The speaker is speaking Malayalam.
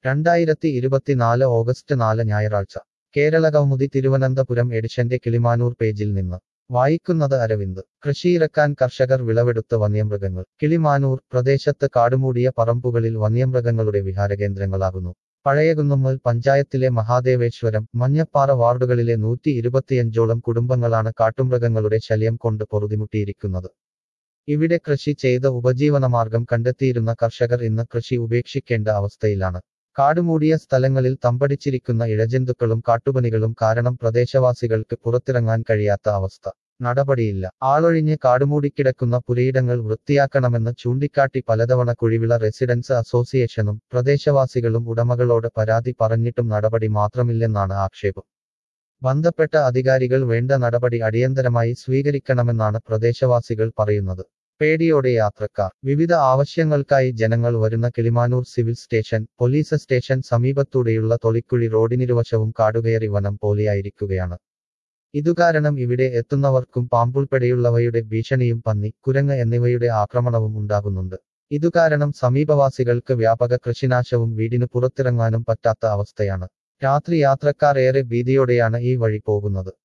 രണ്ടായിരത്തി ഇരുപത്തിനാല് ഓഗസ്റ്റ് നാല് ഞായറാഴ്ച കേരള കൗമുദി തിരുവനന്തപുരം എഡിഷന്റെ കിളിമാനൂർ പേജിൽ നിന്ന് വായിക്കുന്നത് അരവിന്ദ് കൃഷിയിറക്കാൻ കർഷകർ വിളവെടുത്ത വന്യമൃഗങ്ങൾ കിളിമാനൂർ പ്രദേശത്ത് കാടുമൂടിയ പറമ്പുകളിൽ വന്യമൃഗങ്ങളുടെ വിഹാരകേന്ദ്രങ്ങളാകുന്നു പഴയകുന്നുമ്മൽ പഞ്ചായത്തിലെ മഹാദേവേശ്വരം മഞ്ഞപ്പാറ വാർഡുകളിലെ നൂറ്റി ഇരുപത്തിയഞ്ചോളം കുടുംബങ്ങളാണ് കാട്ടുമൃഗങ്ങളുടെ ശല്യം കൊണ്ട് പൊറുതിമുട്ടിയിരിക്കുന്നത് ഇവിടെ കൃഷി ചെയ്ത് ഉപജീവനമാർഗം കണ്ടെത്തിയിരുന്ന കർഷകർ ഇന്ന് കൃഷി ഉപേക്ഷിക്കേണ്ട അവസ്ഥയിലാണ് കാടുമൂടിയ സ്ഥലങ്ങളിൽ തമ്പടിച്ചിരിക്കുന്ന ഇഴജന്തുക്കളും കാട്ടുപനികളും കാരണം പ്രദേശവാസികൾക്ക് പുറത്തിറങ്ങാൻ കഴിയാത്ത അവസ്ഥ നടപടിയില്ല ആളൊഴിഞ്ഞ് കാടുമൂടിക്കിടക്കുന്ന പുരയിടങ്ങൾ വൃത്തിയാക്കണമെന്ന് ചൂണ്ടിക്കാട്ടി പലതവണ കുഴിവിള റെസിഡൻസ് അസോസിയേഷനും പ്രദേശവാസികളും ഉടമകളോട് പരാതി പറഞ്ഞിട്ടും നടപടി മാത്രമില്ലെന്നാണ് ആക്ഷേപം ബന്ധപ്പെട്ട അധികാരികൾ വേണ്ട നടപടി അടിയന്തരമായി സ്വീകരിക്കണമെന്നാണ് പ്രദേശവാസികൾ പറയുന്നത് പേടിയോടെ യാത്രക്കാർ വിവിധ ആവശ്യങ്ങൾക്കായി ജനങ്ങൾ വരുന്ന Kilimanoor civil station police station സമീപത്തൂടെയുള്ള തൊളിക്കുഴി റോഡിനിരുവശവും കാടുകയറി വനം പോലെയായിരിക്കുകയാണ് ഇതുകാരണം ഇവിടെ എത്തുന്നവർക്കും പാമ്പുൾപ്പെടെയുള്ളവയുടെ ഭീഷണിയും പന്നി കുരങ്ങ് എന്നിവയുടെ ആക്രമണവും ഉണ്ടാകുന്നുണ്ട് ഇതുകാരണം സമീപവാസികൾക്ക് വ്യാപക കൃഷിനാശവും വീടിന് പുറത്തിറങ്ങാനും പറ്റാത്ത അവസ്ഥയാണ് രാത്രി യാത്രക്കാർ ഏറെ ഭീതിയോടെയാണ് ഈ വഴി പോകുന്നത്